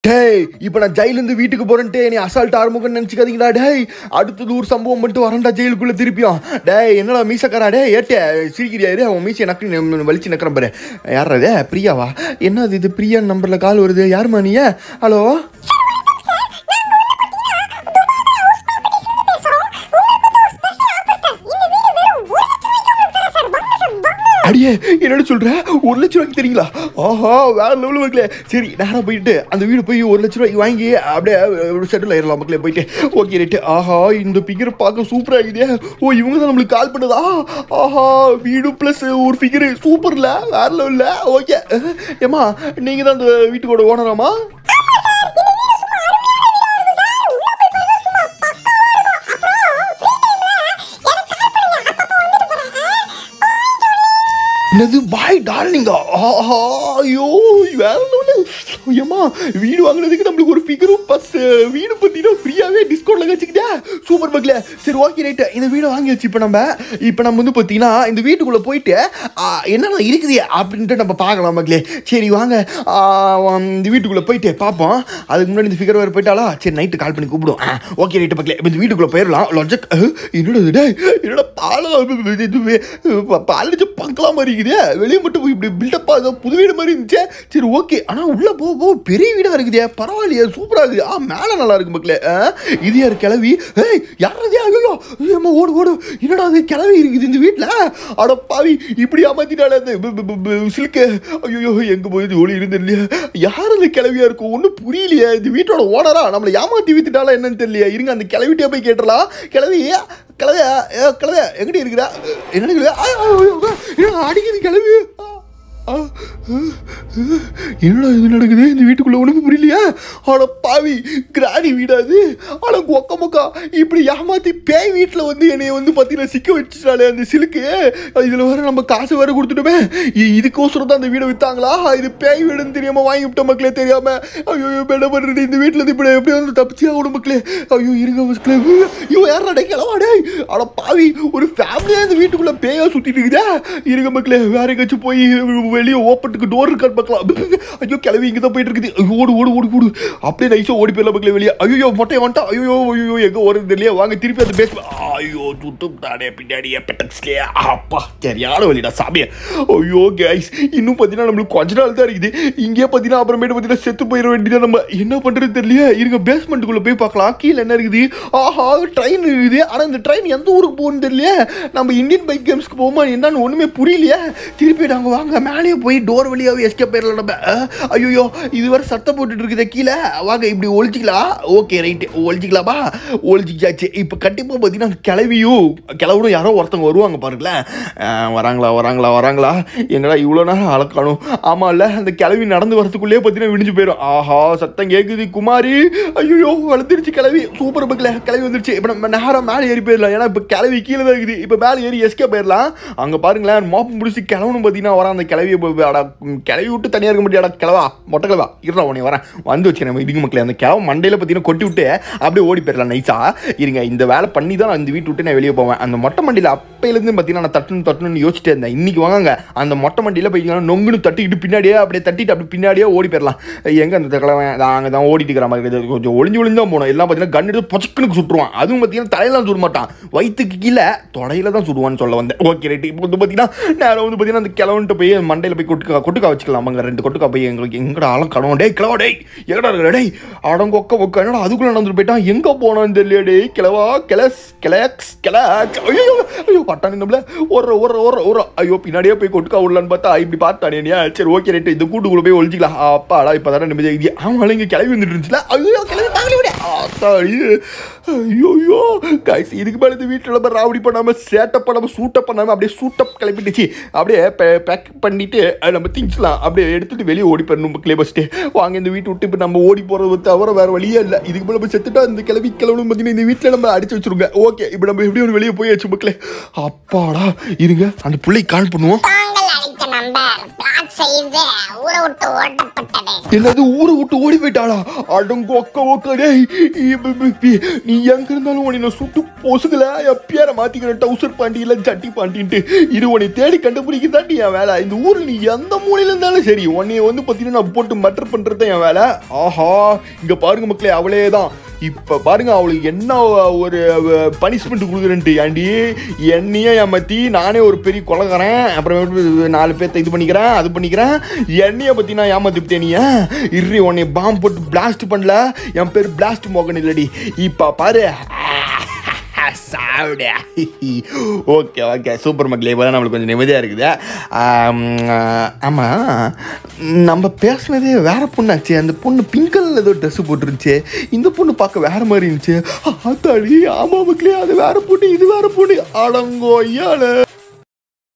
டேய் இப்போ நான் ஜெயிலிருந்து வீட்டுக்கு போறேன்ட்டு நீ அசால்ட் ஆரம்பிக்கன்னு நினச்சிக்காதீங்களா டேய் அடுத்தது ஒரு சம்பவம் பண்ணிட்டு வரேன்டா ஜெயிலுக்குள்ள திருப்பியும் டேய் என்னடா மீசக்காரா டேய் ஏட்டே சிரிக்கிறியா இரு அவன் மீசையை நக்கு ந- வலிச்சு நக்கிறேன் பாரு யார் அது பிரியாவா என்னது இது பிரியா நம்பர்ல கால் வருது யாருமா நீ ஹலோ அடியே என்னடி சொல்ற ஒரு லட்ச ரூபாய்க்கு தெரியுங்களா ஆஹா வேற லெவலில் மக்களே சரி நேராக போயிட்டு அந்த வீடு போய் ஒரு லட்ச ரூபாய்க்கு வாங்கி அப்படியே செட்டில் ஆயிடலாம் மக்களே போயிட்டு ஓகே ரைட்டு ஆஹா இந்த பிகர் பார்க்க சூப்பராக இருக்குதே ஓ இவங்க தான் நம்மளுக்கு கால் பண்ணுதா ஆஹா வீடு ப்ளஸ் ஒரு ஃபிகர் சூப்பர்ல வேற லெவலில் ஓகே ஏமா நீங்கள் தான் அந்த வீட்டுக்கோட ஓனராமா என்னது பாய் டார்லிங்கா ஆஹா ஐயோ வேற லெவலில் ஐயம்மா வீடு வாங்குனதுக்கு நம்மளுக்கு ஒரு ஃபிகரும் பஸ் வீடு பார்த்தீங்கன்னா ஃப்ரீயாகவே டிஸ்கவுண்ட்டில் வச்சுக்கிட்டே சூப்பர் பக்ல சரி ஓகே ரைட்டு இந்த வீடை வாங்கி வச்சு இப்போ நம்ம இப்போ நம்ம வந்து பார்த்தீங்கன்னா இந்த வீட்டுக்குள்ளே போயிட்டு ஆ, என்னென்ன இருக்குது அப்படின்ட்டு நம்ம பார்க்கலாம் மக்களே சரி வாங்க ஆ, உம், இந்த வீட்டுக்குள்ளே போயிட்டு பார்ப்போம் அதுக்கு முன்னாடி இந்த ஃபிகர் வேறு போயிட்டாலா சரி நைட்டு கால் பண்ணி கூப்பிடும் ஓகே ரைட்டு மக்களே இப்போ இந்த வீட்டுக்குள்ளே போயிடலாம் லாஜிக் என்னோட இது டேய், என்னோட பாலம் இது பாலிச்சு பங்கலாம் மாதிரி இருக்குதே வெளியே மட்டும் போய் இப்படி பில்டப்பாக ஏதோ புது வீடு மாதிரி இருந்துச்சு சரி ஓகே ஆனால் உள்ளே போ போ பெரிய வீடாக இருக்குதே பரவாயில்லையே சூப்பராக இருக்குது ஆ மேலே நல்லா இருக்கு மக்களே ஆ, இது யார் கிளவி ஏய் யாரதே ஐயோ ஏம்மா ஓடு ஓடு என்னடா அது கிளவி இருக்குது இந்த வீட்டில் அட பாவி இப்படி ஏமாத்திட்டாலே அந்த சிலுக்கு ஐயோ எங்கே போய் ஒளி இருந்தது இல்லையா யார் அந்த கிளவியா இருக்கும் ஒன்றும் புரியலையே இந்த வீட்டோட ஓனரா நம்மளை ஏமாத்தி வித்துட்டாலா என்னன்னு தெரியலையா இருங்க அந்த கிளவிட்டே போய் கேட்டலாம் கிளவி கிளவியா ஏ, கிளவியா எங்கிட்ட இருக்கிறா என்ன கிளவியா ஆ, ஆ, ஆ, ஆ, என்னடா அடிக்குது கிளவி ஆ, ஆ, ஆ, ஆ. என்னடா இது நடக்குது இந்த வீட்டுக்குள்ள உனக்கு புரியலையா ஆனா பாவி கிராணி வீடாது ஆனா கொக்க மொக்கா இப்படி ஏமாத்தி பேய் வீட்டில் வந்து என்னைய வந்து பார்த்தீங்கன்னா சிக்க வச்சுட்டாலே அந்த சிலுக்கு இதில் வேற நம்ம காசு வேற கொடுத்துட்டோமே இ- இதுக்கோசரம் தான் அந்த வீடை வித்தாங்களா இது பேய் வீடுன்னு தெரியாம வாங்கி விட்ட மக்களே தெரியாம ஐயோ என்ன பண்ணுறது இந்த வீட்டில் இருந்து இப்படி எப்படி வந்து தப்பிச்சு ஆகணும் மக்களே ஐயோ இருங்க மக்களே ஐயோ யாரா கிளவாடே ஆனா பாவி ஒரு ஃபேமிலியாக இந்த வீட்டுக்குள்ள பேயா சுத்திட்டு இருக்குதா இருங்க மக்களே வேற எங்கேயாச்சும் போய் வெளியே ஓப்பனுக்கு டோர் இருக்கான்னு பார்க்கலாம் ஐயோ கிளவி இங்கே தான் போயிட்டு இருக்குது ஐயோ, ஓடு ஓடு ஓடு ஓடு அப்படியே நைஸாக ஓடி போயிடலாம் மக்களே வெளியே ஐயோ மொட்டையை வந்துட்டா ஐயோ ஐயோ எங்கே ஓடுறது இல்லையா வாங்க திருப்பி அந்த பேஸ் ஐயோ சுட்டும் தானே பின்னாடி பெட்டக்ஸ்லேயே அப்பா சரியான வழிடா சாமியை ஐயோ கைஸ் இன்னும் பார்த்தீங்கன்னா நம்மளுக்கு கொஞ்ச நாள் தான் இருக்குது இங்கேயே பார்த்தீங்கன்னா அப்புறமேட்டு பார்த்தீங்கன்னா செத்து போயிட வேண்டியது நம்ம என்ன பண்ணுறது தெரியல இருங்க பேஸ்மெண்ட்டுக்குள்ளே போய் பார்க்கலாம் கீழே என்ன இருக்குது ஆஹா ட்ரெயின் இருக்குது ஆனால் இந்த ட்ரெயின் எந்த ஊருக்கு போகணும்னு தெரியல நம்ம இந்தியன் பைக் கேம்ஸ்க்கு போகுமா என்னன்னு ஒன்றுமே புரியலையே திருப்பி நாங்கள் வாங்க மேலேயே போய் டோர் வழியாகவே எஸ்கேப் போயிடலாம் நம்ம ஐயோ இது வரை சத்தம் போட்டுட்டு இருக்குதே கீழே வாங்க இப்படி ஒழிச்சிக்கலாம் ஓகே ரைட்டு ஒழிச்சிக்கலாமா ஒழிச்சிக்காச்சு இப்போ கண்டிப்பாக பார்த்தீங்கன்னா கிளவியும் கிளவனும் யாரோ ஒருத்தவங்க வருவாங்க பாருங்களேன் அஹ், வராங்களா வராங்களா வராங்களா எங்கடா இவ்வளோ நேரம் அளக்கணும் ஆமாம் இல்லை அந்த கிளவி நடந்து வரதுக்குள்ளேயே பார்த்தீங்கன்னா விடிஞ்சு போயிடும் ஆஹா சத்தம் கேட்குது குமாரி ஐயோ வளர்ந்துருச்சு கிளவி சூப்பர் பக்கில் கிளவி வந்துருச்சு இப்போ நம்ம நேரம் மேலே ஏறி போயிடலாம் ஏன்னா இப்போ கிளவி கீழே தான் இருக்குது இப்போ மேலே ஏறி எஸ்கே போயிடலாம் அங்கே பாருங்களேன் மாப்பு முடிச்சு கிளவனும் பார்த்தீங்கன்னா வரான் அந்த கிளவியை போய் அடா ம், கிளவி விட்டு தனியாக இருக்க முடியாடா கிளவா மொட்டை கிளவா இருடா உடனே வரேன் வந்து வச்சு நம்ம இதுக்கு மக்களே அந்த கிளவ மண்டையில் பார்த்தீங்கன்னா கொட்டி விட்டு அப்படியே ஓடி போயிடலாம் நைஸா இருங்க இந்த வேலை பண்ணி தான் நான் இந்த வீட்டு விட்டு நான் வெளியே போவேன் அந்த மொட்டை மண்டியில் அப்பையிலேருந்து பார்த்தீங்கன்னா நான் தட்டணும் தட்டணும்னு யோசிச்சிட்டே இருந்தேன் இன்னைக்கு வாங்க அந்த மொட்டை மண்டியில் போய் நொங்குன்னு தட்டிக்கிட்டு பின்னாடியே அப்படியே தட்டிட்டு அப்படி பின்னாடியே ஓடி போயிடலாம் எங்க அந்த கிழவன் அங்கே தான் ஓடிட்டு இருக்கிற மாதிரி இருக்குது. கொஞ்சம் ஒளிஞ்சு ஒளிஞ்சு தான் போனோம் எல்லாம் பார்த்தீங்கன்னா கன் எடுத்து பொச்சக்குன்னு சுட்டுருவான் அதுவும் பார்த்தீங்கன்னா தலையெல்லாம் சுட மாட்டான் வயிற்றுக்கு கீழே தொடையில தான் சுடுவான்னு சொல்ல வந்தேன் ஓகே ரைட்டு இப்போ வந்து பார்த்தீங்கன்னா நேரம் வந்து பார்த்தீங்கன்னா அந்த கிழவன்ட்டு போய் மண்டையில் போய் கொட்டுக்கா கொட்டுக்கா வச்சுக்கலாம் அங்கே ரெண்டு கொட்டுக்கா போய் எங்களுக்கு எங்கடா ஆளும் கடவுள் டேய் கிழவா டேய் எங்கடா இருக்கிற டேய் அடங்க ஒக்க ஒக்க என்னடா அதுக்குள்ளே நடந்துட்டு போயிட்டான் எங்கே போனான்னு தெரியல டேய் கிழவா கிளஸ் கிளக்ஸ் கிளக்ஸ் ஐயோ ஐயோ பட்டானு நம்மள ஒரு ஒரு ஒரு ஒரு ஐயோ பின்னாடியே போய் கொட்டுக்கா விடலான்னு பார்த்தா இப்படி பார்த்தானே நீ சரி ஓகே ரைட்டு இந்த கூட்டுக்குள்ள போய் ஒழிச்சிக்கலாம் அப்பாடா இப்போ தானே நிம்மதியாக இது ஆமாம் இங்கே கிளம்பி வந்துட்டு இருந்துச்சுல ஐயோ கிளம்பி தாங்கி விட ஆத்தாடி ஐயோ ஐயோ கைஸ் இதுக்கு மேலே இந்த வீட்டில் நம்ம ராவடி பண்ணாமல் சேட்டப் பண்ணாமல் சூட்டப் பண்ணாமல் அப்படியே சூட்டப் கிளம்பிட்டுச்சு அப்படியே பேக் பண்ணிட்டு அஹ், நம்ம திங்ஸ்லாம் அப்படியே எடுத்துட்டு வெளியே ஓடி போயிடணும் மக்களே ஃபஸ்ட்டு வாங்க இந்த வீட்டு விட்டு இப்போ நம்ம ஓடி போகிறது தவிர வேறு வழியே இல்லை இதுக்கு மேலே நம்ம செத்துட்டா இந்த கிளம்பி கிளம்பணும் பார்த்தீங்கன்னா இந்த வீட்டில் நம்ம அடிச்சு வச்சிருங்க ஓகே இப்போ நம்ம எப்படி ஒரு வெளியே போயாச்சு மக்களே அப்பாடா இருங்க அந்த பிள்ளை கால் பண்ணுவோம் தாங்கள் அழைத்த நம்பர் பிளாட் செய்து ஊரை விட்டு ஓட்டப்பட்டது என்னது ஊரை விட்டு ஓடி போயிட்டாளா அடங்கு ஒக்க ஒக்க டேய் இ- பி- பி- நீ எங்க இருந்தாலும் உன்னை நான் சுட்டு பொசுக்கல என் பேரை மாத்திக்கிறேன் டவுசர் பாண்டி இல்ல ஜட்டி பாண்டின்ட்டு இது உன்னை தேடி கண்டுபிடிக்கதாண்டி என் வேலை இந்த ஊர்ல நீ எந்த மூலையில இருந்தாலும் சரி உன்னைய வந்து பார்த்தீங்கன்னா நான் போட்டு மட்டர் பண்றது தான் என் வேலை ஆஹா இங்க பாருங்க மக்களே அவளே தான் இப்ப பாருங்க அவளுக்கு என்ன ஒரு பனிஷ்மெண்ட் கொடுக்குறேன்ட்டு ஏண்டி என்னையே ஏமாத்தி நானே ஒரு பெரிய கொலகாரன் அப்புறம் நாலு பேர்த்த இது பண்ணிக்கிறேன் அது பண்ணிக்கிறேன் என்னைய பத்தி நான் ஏமாத்திட்டேன் நீ இரு உன்னை பாம்பு போட்டு பிளாஸ்ட் பண்ணல என் பேர் பிளாஸ்ட் மோகன் இல்லடி இப்ப பாரு சாப்பிட ஓகே ஓகே சூப்பர் மக்களே இப்போ நம்மளுக்கு கொஞ்சம் நிம்மதியாக இருக்குது ஆம், ஆமாம் நம்ம பேசுனதே வேற பொண்ணாச்சு அந்த பொண்ணு பிங்க் கலரில் ஏதோ ட்ரெஸ் போட்டுருந்துச்சு இந்த பொண்ணு பார்க்க வேற மாதிரி இருந்துச்சு ஆத்தாடி ஆமாம் மக்களே அது வேற பொண்ணு இது வேற பொண்ணு அடங்கோ ஐயால